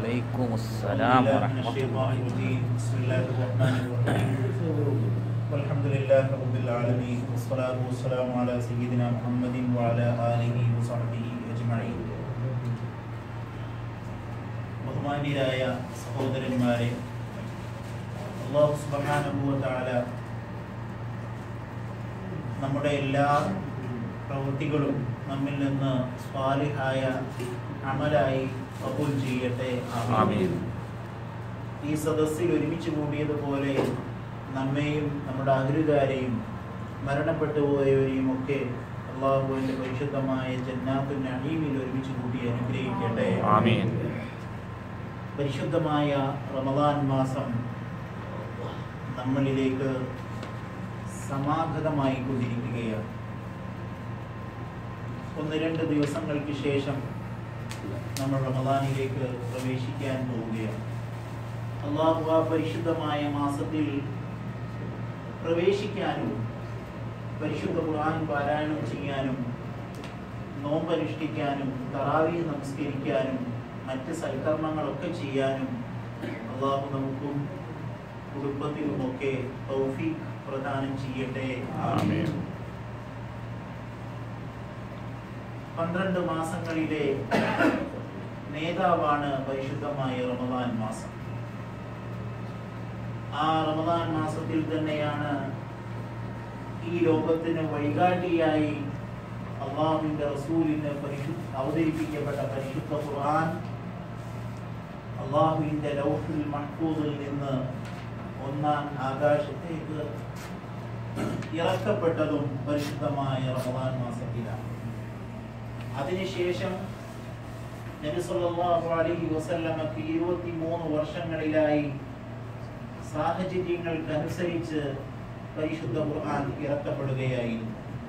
وعليكم السلام أعوذ بالله من ورحمة الشيطان الله الرجيم بسم الله الرحمن الرحيم والحمد لله رب العالمين والصلاة والسلام على سيدنا محمد وعلى آله وصحبه أجمعين ബഹുമാന്യരായ സഹോദരന്മാരെ അള്ളാഹു സുബ്ഹാനഹു വ തആല നമ്മുടെ എല്ലാ പ്രവൃത്തികളും നമ്മിൽ നിന്ന് സ്വാലിഹായ അമലായി കബൂൽ ചെയ്യട്ടെ ആമീൻ. ഈ സദസ്സിൽ ഒരുമിച്ച് കൂടിയതുപോലെ നമ്മെയും നമ്മുടെ അഹരുകാരെയും മരണപ്പെട്ടു പോയവരെയും ഒക്കെ അള്ളാഹുവിന്റെ പരിശുദ്ധമായ ജന്നാത്തു നഈമിൽ ഒരുമിച്ച് കൂട്ടി അനുഗ്രഹിക്കട്ടെ ആമീൻ. പരിശുദ്ധമായ റമദാൻ മാസം നമ്മളിലേക്ക് സമാഗതമായി കൊണ്ടിരിക്കുകയാണ് ഒന്ന് രണ്ട് ദിവസങ്ങൾക്ക് ശേഷം നമ്മൾ റമദാനിലേക്ക് പ്രവേശിക്കാൻ പോവുകയാണ് അള്ളാഹു ആ പരിശുദ്ധമായ മാസത്തിൽ പ്രവേശിക്കാനും പരിശുദ്ധ ഖുർആൻ പാരായണം ചെയ്യാനും നോമ്പനുഷ്ഠിക്കാനും തറാവി നമസ്കരിക്കാനും മറ്റ് സൽക്കർമ്മങ്ങളൊക്കെ ചെയ്യാനും അള്ളാഹു നമുക്കും കുടുംബത്തിനുമൊക്കെ തൗഫീഖ് പ്രദാനം ചെയ്യട്ടെ ആമീൻ. പന്ത്രണ്ട് മാസങ്ങളിലെ നേതാവാണ് പരിശുദ്ധമായ റമദാൻ മാസം ആ റമദാൻ മാസത്തിൽ തന്നെയാണ് ഈ ലോകത്തിന് വഴികാട്ടിയായി അള്ളാഹുവിന്റെ റസൂലിന് പരിശു അവതരിപ്പിക്കപ്പെട്ട പരിശുദ്ധ ഖുർആൻ അള്ളാഹുവിന്റെ ലൗഹുൽ മഹ്ഫൂദിൽ നിന്ന് ഒന്നാം ആകാശത്തേക്ക് ഇറക്കപ്പെട്ടതും പരിശുദ്ധമായ റമദാൻ മാസത്തിലാണ് അതിനുശേഷം നബി സല്ലല്ലാഹു അലൈഹി വസല്ലമക്ക് ഇരുപത്തിമൂന്ന് വർഷങ്ങളിലായി സാഹചര്യങ്ങൾക്കനുസരിച്ച് പരിശുദ്ധ ഖുർആൻ ഇറക്കപ്പെടുകയായിരുന്നു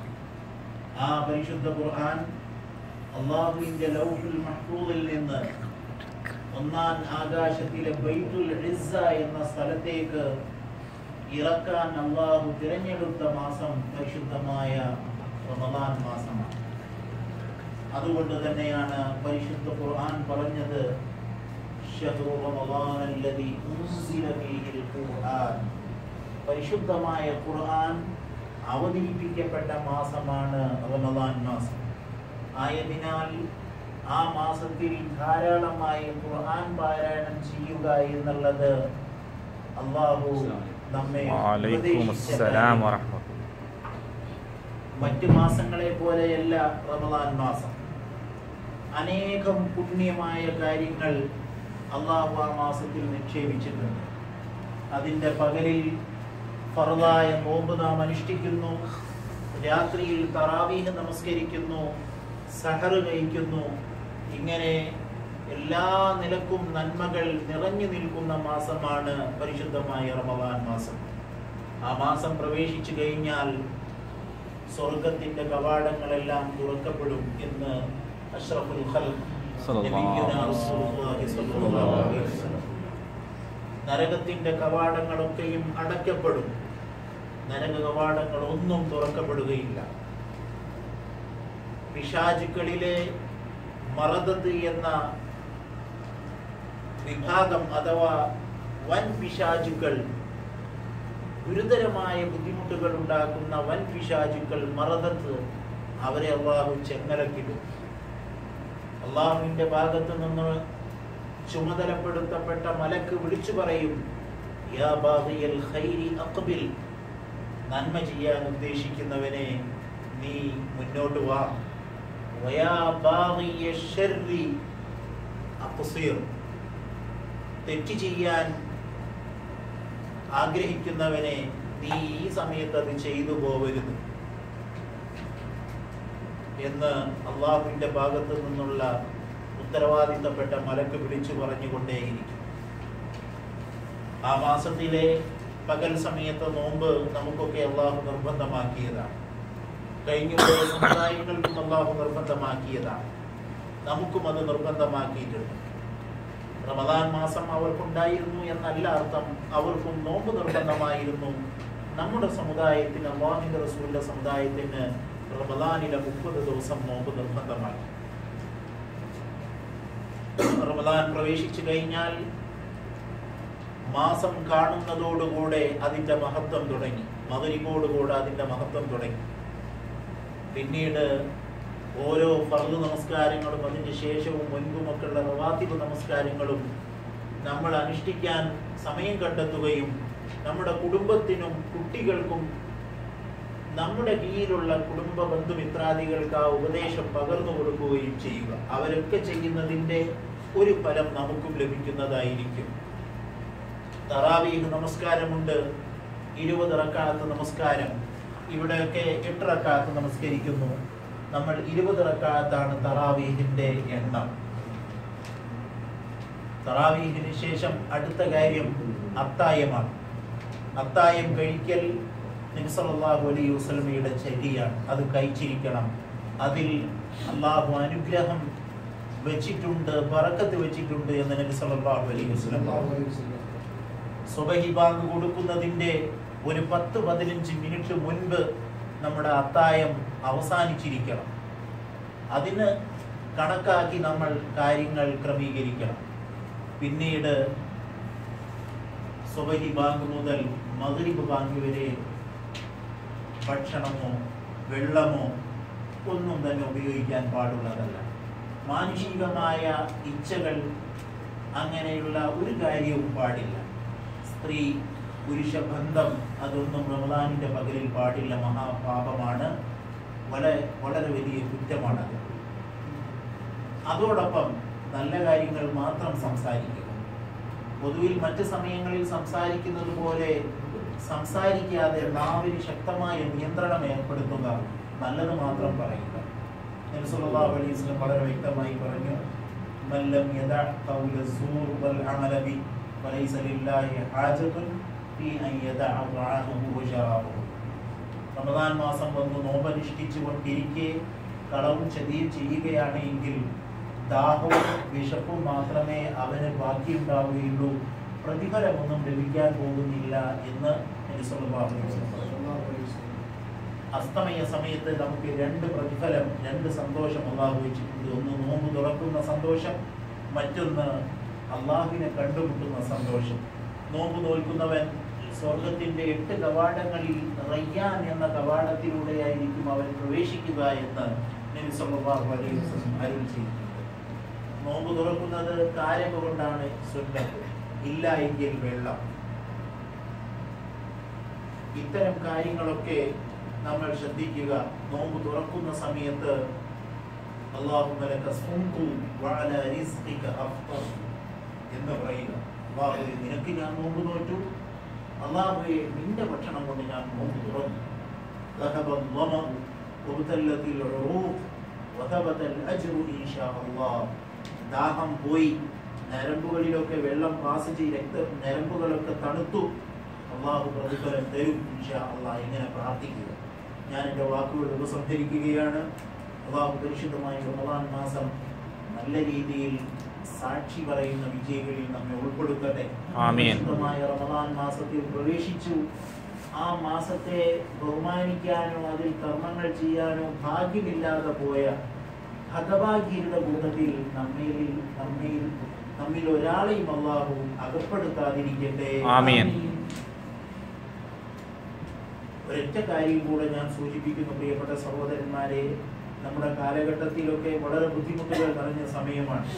ആ പരിശുദ്ധ ഖുർആൻ അള്ളാഹുവിന്റെ ലൗഹുൽ മഹ്ഫൂദിൽ നിന്ന് ഒന്നാം ആകാശത്തിലെ ബൈത്തുൽ ഇസ്സ എന്ന സ്ഥലത്തേക്ക് ഇറക്കാൻ അള്ളാഹു തിരഞ്ഞെടുത്ത മാസം പരിശുദ്ധമായ റമദാൻ മാസമാണ് അതുകൊണ്ട് തന്നെയാണ് പരിശുദ്ധ ഖുർആൻ പറഞ്ഞത് ഷഹ്റു റമദാൻ അല്ലദീ ഉൻസില ഫീഹിൽ ഖുർആൻ പരിശുദ്ധമായ ഖുർആൻ അവതരിപ്പിക്കപ്പെട്ട മാസമാണ് റമദാൻ മാസം ആയതിനാൽ ആ മാസത്തിൽ ധാരാളമായി ഖുർആൻ പാരായണം ചെയ്യുക എന്നുള്ളത് അള്ളാഹു നമ്മെ وعليكم ഉപദേശിച്ച السلام കാര്യമാണ്. ورحمة الله മറ്റു മാസങ്ങളെ പോലെയല്ല റമദാൻ മാസം അനേകം പുണ്യമായ കാര്യങ്ങൾ അള്ളാഹു ആ മാസത്തിൽ നിക്ഷേപിച്ചിട്ടുണ്ട് അതിൻ്റെ പകലിൽ ഫറലായ നോമ്പ് നാം അനുഷ്ഠിക്കുന്നു രാത്രിയിൽ തറാവീഹ് നമസ്കരിക്കുന്നു സഹർ കഴിക്കുന്നു ഇങ്ങനെ എല്ലാ നിലക്കും നന്മകൾ നിറഞ്ഞു നിൽക്കുന്ന മാസമാണ് പരിശുദ്ധമായ റമദാൻ മാസം ആ മാസം പ്രവേശിച്ചു കഴിഞ്ഞാൽ സ്വർഗത്തിന്റെ കവാടങ്ങളെല്ലാം തുറക്കപ്പെടും എന്ന് അഷ്റഫുൽ ഖൽഖ് സല്ലല്ലാഹു നബിയ്യുനാ റസൂലുള്ളാഹി സ്വല്ലല്ലാഹു അലൈഹി വസല്ലം. നരകത്തിന്റെ കവാടങ്ങളൊക്കെയും അടയ്ക്കപ്പെടും നരക കവാടങ്ങൾ ഒന്നും തുറക്കപ്പെടുകയില്ല പിശാചുക്കളിലെ മറദത്ത് എന്ന വിഭാഗം അഥവാ വൻ പിശാചുക്കൾ ഗുരുതരമായ ബുദ്ധിമുട്ടുകൾ ഉണ്ടാക്കുന്ന വൻ പിശാചുക്കൾ മറദത്ത് അവരെ അള്ളാഹു ചെങ്ങലക്കിടും അള്ളാഹുവിന്റെ ഭാഗത്ത് നിന്ന് ചുമതലപ്പെടുത്തപ്പെട്ട മലക്ക് വിളിച്ചു പറയും യാ ബാഗിയൽ ഖൈരി അഖ്ബിൽ നന്മ ചെയ്യാൻ ഉദ്ദേശിക്കുന്നവനെ നീ മുന്നോട്ട് വാ വയാ ബാഗിയ ശർരി അഖ്സിർ തെറ്റ് ചെയ്യാൻ ആഗ്രഹിക്കുന്നവനെ നീ ഈ സമയത്ത് അത് ചെയ്തു പോവരുത് എന്ന് അള്ളാഹുവിന്റെ ഭാഗത്തു നിന്നുള്ള ഉത്തരവാദിത്തപ്പെട്ട മലക്ക് വിളിച്ചു പറഞ്ഞുകൊണ്ടേയിരിക്കും ആ മാസത്തിലെ പകൽ സമയത്ത് നോമ്പ് നമുക്കൊക്കെ അള്ളാഹു നിർബന്ധമാക്കിയതാണ് കഴിഞ്ഞുപോയ സമുദായങ്ങൾക്കും അള്ളാഹു നിർബന്ധമാക്കിയതാണ് നമുക്കും അത് നിർബന്ധമാക്കിയിട്ടുണ്ട് റമദാൻ മാസം അവർക്കുണ്ടായിരുന്നു എന്നല്ല അർത്ഥം അവർക്കും നോമ്പ് നിർബന്ധമായിരുന്നു നമ്മുടെ സമുദായത്തിന് അള്ളാഹിന്റെ റസൂലിന്റെ സമുദായത്തിന് റമദാനിലെ മുപ്പത് ദിവസം നോമ്പ് നിർബന്ധമാക്കി റമദാൻ പ്രവേശിച്ചു കഴിഞ്ഞാൽ മാസം കാണുന്നതോടുകൂടെ അതിന്റെ മഹത്വം തുടങ്ങി മകരിബോടുകൂടെ അതിന്റെ മഹത്വം തുടങ്ങി പിന്നീട് ഓരോ ഫർദ് നമസ്കാരങ്ങളും അതിന്റെ ശേഷവും മുൻപുമൊക്കെയുള്ള റവാത്തിബ് നമസ്കാരങ്ങളും നമ്മൾ അനുഷ്ഠിക്കാൻ സമയം കണ്ടെത്തുകയും നമ്മുടെ കുടുംബത്തിനും കുട്ടികൾക്കും നമ്മുടെ കീഴിലുള്ള കുടുംബ ബന്ധുമിത്രാദികൾക്ക് ആ ഉപദേശം പകർന്നു കൊടുക്കുകയും ചെയ്യുക അവരൊക്കെ ചെയ്യുന്നതിന്റെ ഒരു ഫലം നമുക്കും ലഭിക്കുന്നതായിരിക്കും തറാവീഹ് നമസ്കാരമുണ്ട് ഇരുപത് റക്കാത്ത് നമസ്കാരം ഇവിടെയൊക്കെ എട്ട് റക്കാത്ത് നമസ്കരിക്കുന്നു നമ്മൾ ഇരുപത് റക്കാത്താണ് തറാവീഹിന്റെ എണ്ണം തറാവീഹിന് ശേഷം അടുത്ത കാര്യം അത്തായമാണ് അത്തായം കഴിക്കൽ നബി സല്ലല്ലാഹു അലൈഹി വസല്ലമയുടെ ചര്യയാണ് അത് കഴിച്ചിരിക്കണം അതിൽ അള്ളാഹു അനുഗ്രഹം വെച്ചിട്ടുണ്ട് ബറക്കത്ത് വെച്ചിട്ടുണ്ട് എന്ന് നബി സല്ലല്ലാഹു അലൈഹി വസല്ലം സുബഹി ബാങ്ക് കൊടുക്കുന്നതിന്റെ ഒരു പത്ത് പതിനഞ്ച് മിനിറ്റ് മുൻപ് നമ്മുടെ അത്തായം അവസാനിച്ചിരിക്കണം അതിന് കണക്കാക്കി നമ്മൾ കാര്യങ്ങൾ ക്രമീകരിക്കണം പിന്നീട് സുബഹി ബാങ്ക് മുതൽ മഗ്രിബ് ബാങ്ക് വരെ ഭക്ഷണമോ വെള്ളമോ ഒന്നും തന്നെ ഉപയോഗിക്കാൻ പാടുള്ളതല്ല മാനുഷികമായ ഇച്ഛകൾ അങ്ങനെയുള്ള ഒരു കാര്യവും പാടില്ല സ്ത്രീ പുരുഷ ബന്ധം അതൊന്നും റമദാനിന്റെ പകലിൽ പാടില്ല മഹാപാപമാണ് വളരെ വളരെ വലിയ കുറ്റമാണത് അതോടൊപ്പം നല്ല കാര്യങ്ങൾ മാത്രം സംസാരിക്കുക പൊതുവിൽ മറ്റ് സമയങ്ങളിൽ സംസാരിക്കുന്നത് പോലെ സംസാരിക്കാതെ നാവിന് ശക്തമായ നിയന്ത്രണം ഏർപ്പെടുത്തുക നല്ലത് മാത്രം പറയുക നബി സല്ലല്ലാഹു അലൈഹി വസല്ലം വളരെ വ്യക്തമായി പറഞ്ഞു മല്ലം യദഅ ഖൗല സൂർ വൽ അമല ബി ഫലൈസ ലില്ലാഹി ഹാജത്തുൻ ഫീ അൻ യദഅ ദഅഅഹു വശറാബഹു റമദാൻ മാസം വന്ന് നോമ്പനുഷ്ഠിച്ചു കൊണ്ടിരിക്കെ കളവും ചതിയും ചെയ്യുകയാണ് എങ്കിൽ ദാഹവും വിശപ്പും മാത്രമേ അവന് ബാക്കിയുണ്ടാവുകയുള്ളൂ പ്രതിഫലമൊന്നും ലഭിക്കാൻ പോകുന്നില്ല എന്ന് നബി സല്ലല്ലാഹു അലൈഹി വസല്ലം പറഞ്ഞു. അസ്തമയ സമയത്ത് നമുക്ക് രണ്ട് പ്രതിഫലം രണ്ട് സന്തോഷം അള്ളാഹു വെച്ചിട്ടുണ്ട് ഒന്ന് നോമ്പ് തുറക്കുന്ന സന്തോഷം മറ്റൊന്ന് അള്ളാഹുവിനെ കണ്ടുമുട്ടുന്ന സന്തോഷം നോമ്പ് നോൽക്കുന്നവൻ സ്വർഗത്തിന്റെ എട്ട് കവാടങ്ങളിൽ റയ്യാൻ എന്ന കവാടത്തിലൂടെയായിരിക്കും അവൻ പ്രവേശിക്കുക എന്ന് നബി സല്ലല്ലാഹു അലൈഹി വസല്ലം അരുൾ ചെയ്തിട്ടുണ്ട് നോമ്പ് തുറക്കുന്നത് കാരക കൊണ്ടാണ് സുന്നത്ത് ഇല്ല എങ്കിൽ വെള്ളം ഇത്തരം കാര്യങ്ങളൊക്കെ നമ്മൾ ശ്രദ്ധിക്കുക നോമ്പ് തുറക്കുന്ന സമയത്ത് അല്ലാഹുമ്മ ലക സുംതു വഅല റിസ്ഖിക അഫ്തർ എന്ന് പറയുക അല്ലാഹുവേ നിനക്ക് ഞാൻ നോമ്പ് നോറ്റു അല്ലാഹുവേ നിന്റെ ഭക്ഷണം കൊണ്ട് ഞാൻ നോമ്പ് തുറന്നു ذهب الظمأ وابتلت العروق وثبت الأجر إن شاء الله ദാഹം പോയി നരമ്പുകളിലൊക്കെ വെള്ളം പാസ് ചെയ്ത് രക്ത നരമ്പുകളൊക്കെ തണുത്തു അള്ളാഹു പ്രതിഫലം തരും ഇൻഷാ അള്ളാഹ് ഇങ്ങനെ പ്രാർത്ഥിക്കുക ഞാൻ എൻ്റെ വാക്കുകൾ ഉപസംഹരിക്കുകയാണ് അള്ളാഹു പരിശുദ്ധമായ റമദാൻ മാസം നല്ല രീതിയിൽ സാക്ഷി പറയുന്ന വിജയികളിൽ നമ്മെ ഉൾപ്പെടുത്തട്ടെ ആമീൻ. പരിശുദ്ധമായ റമദാൻ മാസത്തിൽ പ്രവേശിച്ചു ആ മാസത്തെ ബഹുമാനിക്കാനോ അതിൽ കർമ്മങ്ങൾ ചെയ്യാനോ ഭാഗ്യമില്ലാതെ പോയ ഹതഭാഗ്യരുടെ കൂട്ടത്തിൽ നമ്മിൽ നമ്മിൽ നമ്മിൽ ഒരാളെയും അള്ളാഹു അകപ്പെടുത്താതിരിക്കട്ടെ ആമീൻ. ഒരൊറ്റ കാര്യം കൂടെ ഞാൻ സൂചിപ്പിക്കുന്നു പ്രിയപ്പെട്ട സഹോദരന്മാരെ നമ്മുടെ കാലഘട്ടത്തിലൊക്കെ വളരെ ബുദ്ധിമുട്ടുകൾ നിറഞ്ഞ സമയമാണ്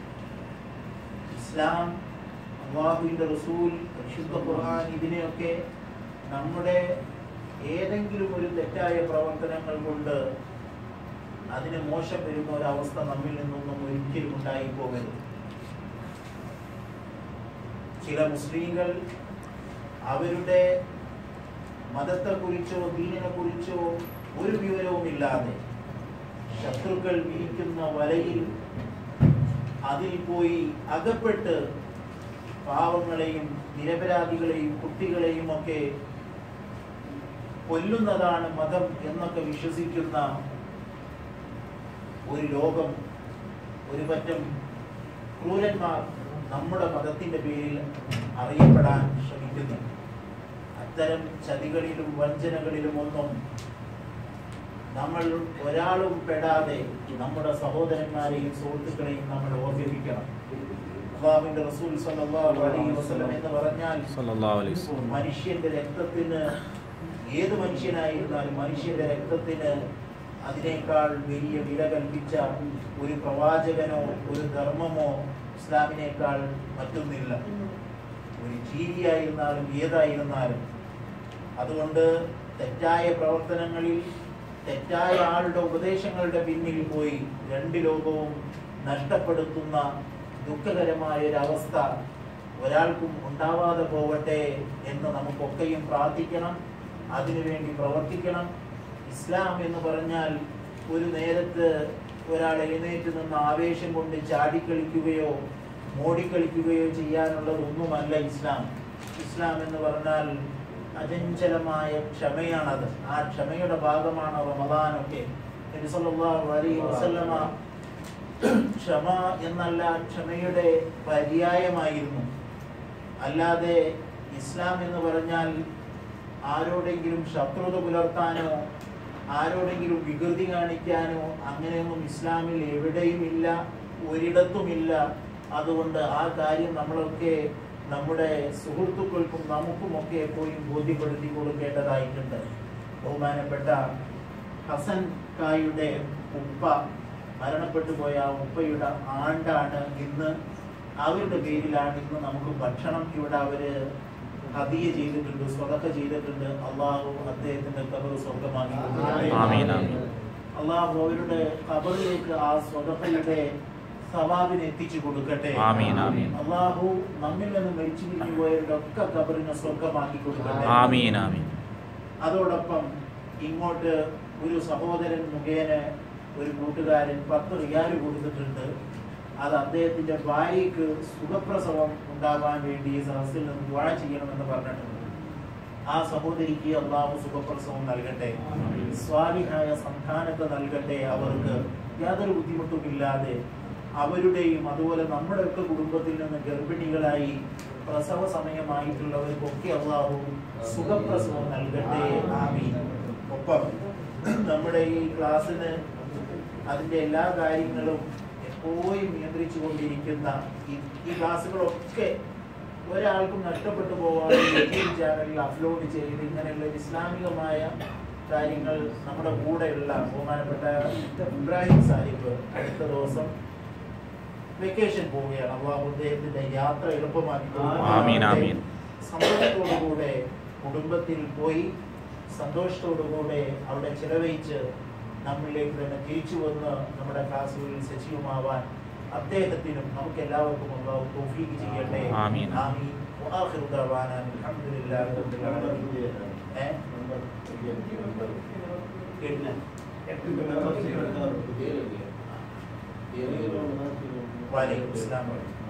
ഇസ്ലാം അള്ളാഹുവിന്റെ റസൂൽ പരിശുദ്ധ ഖുർആൻ ഇതിനെയൊക്കെ നമ്മുടെ ഏതെങ്കിലും ഒരു തെറ്റായ പ്രവർത്തനങ്ങൾ കൊണ്ട് അതിന് മോശം വരുന്ന ഒരവസ്ഥ നമ്മിൽ നിന്നൊന്നും ഒരിക്കലും ഉണ്ടായി പോകരുത് ചില മുസ്ലിങ്ങൾ അവരുടെ മതത്തെക്കുറിച്ചോ ദീനിനെ കുറിച്ചോ ഒരു വിവരവും ഇല്ലാതെ ശത്രുക്കൾ വിരിക്കുന്ന വലയിൽ അതിൽ പോയി അകപ്പെട്ട് പാവങ്ങളെയും നിരപരാധികളെയും കുട്ടികളെയും ഒക്കെ കൊല്ലുന്നതാണ് മതം എന്നൊക്കെ വിശ്വസിക്കുന്ന ഒരു ലോകം ഒരു പറ്റം ക്രൂരന്മാർ നമ്മുടെ മതത്തിന്റെ പേരിൽ അറിയപ്പെടാൻ ശ്രമിക്കുന്നു അത്തരം ചതികളിലും വഞ്ചനകളിലും ഒന്നും നമ്മൾ ഒരാളും പെടാതെ നമ്മുടെ സഹോദരന്മാരെയും സുഹൃത്തുക്കളെയും നമ്മൾ ഓർമ്മിപ്പിക്കണം അള്ളാഹുവിന്റെ റസൂൽ സല്ലല്ലാഹു അലൈഹി വസല്ലം എന്ന് പറഞ്ഞാൽ സല്ലല്ലാഹു അലൈഹി വസല്ലം മനുഷ്യന്റെ രക്തത്തിന് ഏത് മനുഷ്യനായിരുന്നാലും മനുഷ്യന്റെ രക്തത്തിന് അതിനേക്കാൾ വലിയ വില കൽപ്പിച്ച ഒരു പ്രവാചകനോ ഒരു ധർമ്മമോ ഇസ്ലാമിനേക്കാൾ മറ്റൊന്നില്ല ഒരു ജീവിയായിരുന്നാലും ഏതായിരുന്നാലും അതുകൊണ്ട് തെറ്റായ പ്രവർത്തനങ്ങളിൽ തെറ്റായ ആളുടെ ഉപദേശങ്ങളുടെ പിന്നിൽ പോയി രണ്ട് ലോകവും നഷ്ടപ്പെടുത്തുന്ന ദുഃഖകരമായ ഒരു അവസ്ഥ ഒരാൾക്കും ഉണ്ടാവാതെ പോവട്ടെ എന്ന് നമുക്കൊക്കെയും പ്രാർത്ഥിക്കണം അതിനുവേണ്ടി പ്രവർത്തിക്കണം ഇസ്ലാം എന്ന് പറഞ്ഞാൽ ഒരു നേരത്ത് ഒരാൾ എഴുന്നേറ്റ് നിന്ന് ആവേശം കൊണ്ട് ചാടിക്കളിക്കുകയോ മോടിക്കളിക്കുകയോ ചെയ്യാനുള്ളതൊന്നുമല്ല ഇസ്ലാം ഇസ്ലാം എന്ന് പറഞ്ഞാൽ അചഞ്ചലമായ ക്ഷമയാണത് ആ ക്ഷമയുടെ ഭാഗമാണ് റമദാനൊക്കെ നബി സല്ലല്ലാഹു അലൈഹി വസല്ലമ ക്ഷമ എന്നല്ല ക്ഷമയുടെ പര്യായമായിരുന്നു അല്ലാതെ ഇസ്ലാം എന്ന് പറഞ്ഞാൽ ആരോടെങ്കിലും ശത്രുത പുലർത്താനോ ആരോടെങ്കിലും വികൃതി കാണിക്കാനോ അങ്ങനെയൊന്നും ഇസ്ലാമിൽ എവിടെയുമില്ല ഒരിടത്തുമില്ല അതുകൊണ്ട് ആ കാര്യം നമ്മളൊക്കെ നമ്മുടെ സുഹൃത്തുക്കൾക്കും നമുക്കുമൊക്കെ എപ്പോഴും ബോധ്യപ്പെടുത്തി കൊടുക്കേണ്ടതായിട്ടുണ്ട് ബഹുമാനപ്പെട്ട ഹസൻ കായുടെ ഉപ്പ മരണപ്പെട്ടു പോയ ആ ഉപ്പയുടെ ആണ്ടാണ് ഇന്ന് അവരുടെ പേരിലാണ് ഇന്ന് നമുക്ക് ഭക്ഷണം ഇവിടെ അവര് ഹദിയ ചെയ്തിട്ടുണ്ട് സ്വതക്ക ചെയ്തിട്ടുണ്ട് അള്ളാഹു അദ്ദേഹത്തിന്റെ കബർ സ്വർഗമാക്കി കൊടുക്കട്ടെ. ആമീൻ, ആമീൻ. അള്ളാഹു അവരുടെ കബറിലേക്ക് ആ സ്വതക്കയുടെ സവാബിന് എത്തിച്ചു കൊടുക്കട്ടെ ആമീൻ, ആമീൻ. അള്ളാഹു നമ്മിൽ നിന്ന് മരിച്ചു പിരിഞ്ഞു പോയവരുടെ ഒക്കെ കബറിനെ സ്വർഗമാക്കി കൊടുക്കട്ടെ ആമീൻ ആമീൻ അതോടൊപ്പം ഇങ്ങോട്ട് ഒരു സഹോദരൻ മുഖേന ഒരു കൂട്ടുകാരൻ പത്ത് റിയാല് കൊടുത്തിട്ടുണ്ട് അത് അദ്ദേഹത്തിന്റെ ഭാര്യയ്ക്ക് സുഖപ്രസവം ഉണ്ടാവാൻ വേണ്ടി ഈ സദസ്സിൽ നിന്ന് ദുആ ചെയ്യണമെന്ന് പറഞ്ഞിട്ടുണ്ട് ആ സഹോദരിക്ക് അള്ളാഹു സുഖപ്രസവം നൽകട്ടെ സ്വാലിഹായ സന്താനത്തെ നൽകട്ടെ അവർക്ക് യാതൊരു ബുദ്ധിമുട്ടുമില്ലാതെ അവരുടെയും അതുപോലെ നമ്മുടെയൊക്കെ കുടുംബത്തിൽ നിന്ന് ഗർഭിണികളായി പ്രസവ സമയമായിട്ടുള്ളവർക്കൊക്കെ അള്ളാഹു സുഖപ്രസവം നൽകട്ടെ ആമീൻ ഒപ്പം നമ്മുടെ ഈ ക്ലാസ്സിന് അതിന്റെ എല്ലാ കാര്യങ്ങളും എപ്പോഴും നിയന്ത്രിച്ചു കൊണ്ടിരിക്കുന്ന ഈ ഈ ക്ലാസ്സുകളൊക്കെ ഒരാൾക്കും നഷ്ടപ്പെട്ടു പോകാതെ യൂട്യൂബ് ചാനലിൽ അപ്ലോഡ് ചെയ്ത് ഇങ്ങനെയുള്ള ഒരു ഇസ്ലാമികമായ കാര്യങ്ങൾ നമ്മുടെ കൂടെയുള്ള ബഹുമാനപ്പെട്ട ഇബ്രാഹിം സാഹിബ് അടുത്ത ദിവസം വെക്കേഷൻ പോവുകയാണ് അള്ളാഹു അദ്ദേഹത്തിന്റെ യാത്ര എളുപ്പമാക്കി കൊടുക്കട്ടെ. ആമീൻ, ആമീൻ. സന്തോഷത്തോടുകൂടെ കുടുംബത്തിൽ പോയി സന്തോഷത്തോടുകൂടെ അവിടെ ചിലവഴിച്ച് നമ്മളിലേക്ക് തന്നെ തിരിച്ചു വന്ന് നമ്മുടെ ക്ലാസ്സുകളിൽ സജീവമാവാൻ അദ്ദേഹത്തിനും നമുക്ക് എല്ലാവർക്കും അള്ളാഹു തൗഫീഖ് ചെയ്യട്ടെ ആമീൻ. ആമീൻ വആഖിറു ദഅവാനാ അൽഹംദുലില്ലാഹി റബ്ബിൽ ആലമീൻ ഏ? കേട്ടില്ല വലൈക്കും അസ്സലാം